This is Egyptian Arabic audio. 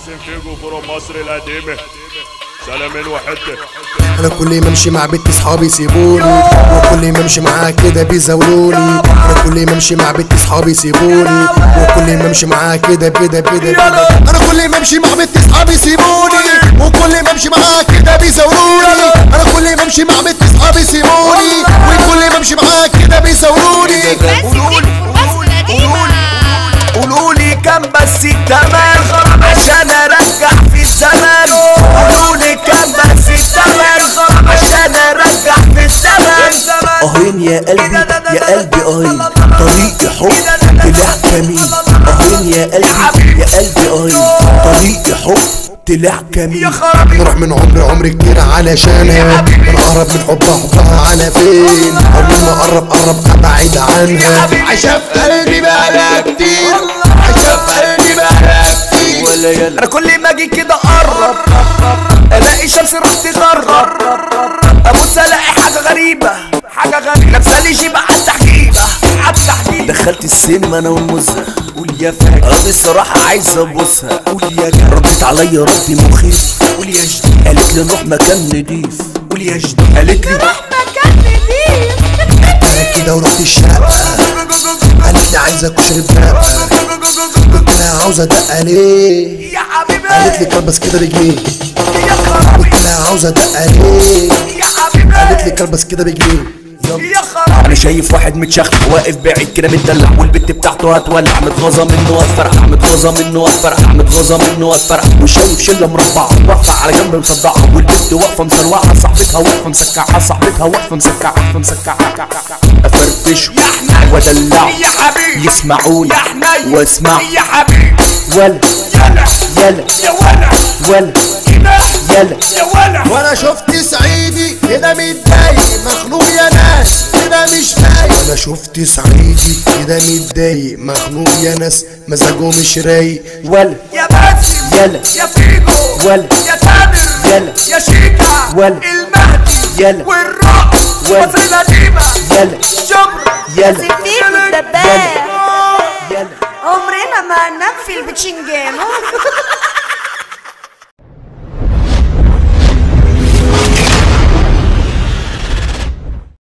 محسن فيجو فروم مصر القديمة سلامين وحدة انا كل ما امشي مع بنت اصحابي يسيبوني وكل ما امشي معاها كده بيزاولوني انا كل ما امشي مع بنت اصحابي يسيبوني وكل ما امشي معاها كده كده كده كده انا كل ما امشي مع بنت اصحابي يسيبوني وكل ما امشي معاها كده بيزاولوني انا كل ما امشي مع بنت اصحابي يسيبوني وكل ما امشي معاها كده بيزاولوني قولوا لي كم بس التمن عشان ارجع في الزمن قولوا لي كم بس التمن عشان ارجع في الزمن اهين يا قلبي يا قلبي اهين طريقي حب طلع جميل اهين يا قلبي يا قلبي اهين طريقي حب طلع جميل نروح من عمري عمري كتير علشانها من اقرب من حبها حبها على فين اول ما اقرب قرب ابعد عنها عايشه في قلبي بقالها كتير عايشه في قلبي بقالها كتير ولا يلا انا كل ما اجي كده اقرب الاقي شمس روح تغرب ابص الاقي حاجه غريبه حاجه غريبه لابسه لي جيبه على التحجيبه على التحجيبه دخلت السينما انا والمزه قول يا فاكر ردي الصراحه عايز ابوسها قول يا جدع ردت عليا ردي مخيف قول يا جديد قالت لي نروح مكان نضيف قول يا جديد قالت لي انا كده ورحت الشقه قالت لي عايزه كشري بنقه قلت لها عاوزه ادق ليه يا حبيبي قالت لي كلبس كده رجليه يا خرابي قلت لها عاوزه ادق ليه يا حبيبي قالت لي كلبس كده رجليه يا خرابي انا شايف واحد متشخ واقف بعيد كده متدلع والبت بتاعته هتولع متغاظه منه واتفرقع متغاظه منه واتفرقع متغاظه منه واتفرقع وشايف شله مربعه واقفه على جنب مصدعه والبت واقفه مسلوعه صاحبتها واقفه مسكعه صاحبتها واقفه مسكعه واقفه مسكعه افرفشه وادلعه يا حبيبي يسمعوني يا حنين واسمع يا حبيبي ولا يلا يلا يا ولع ولا كده يلا يا ولع وانا شفت صعيدي كده متضايق مخنوق يا ناس كده مش فايق وانا شفت صعيدي كده متضايق مخنوق يا ناس مزاجه مش رايق ولا يا باسم يلا يا فيجو ولا يا تامر يلا يا شيكا ولا المهدي يلا والرقص ولا مصر القديمة يلا شبرا يلا سفيف الدباب يلا عمرنا ما ننام في البتشنجان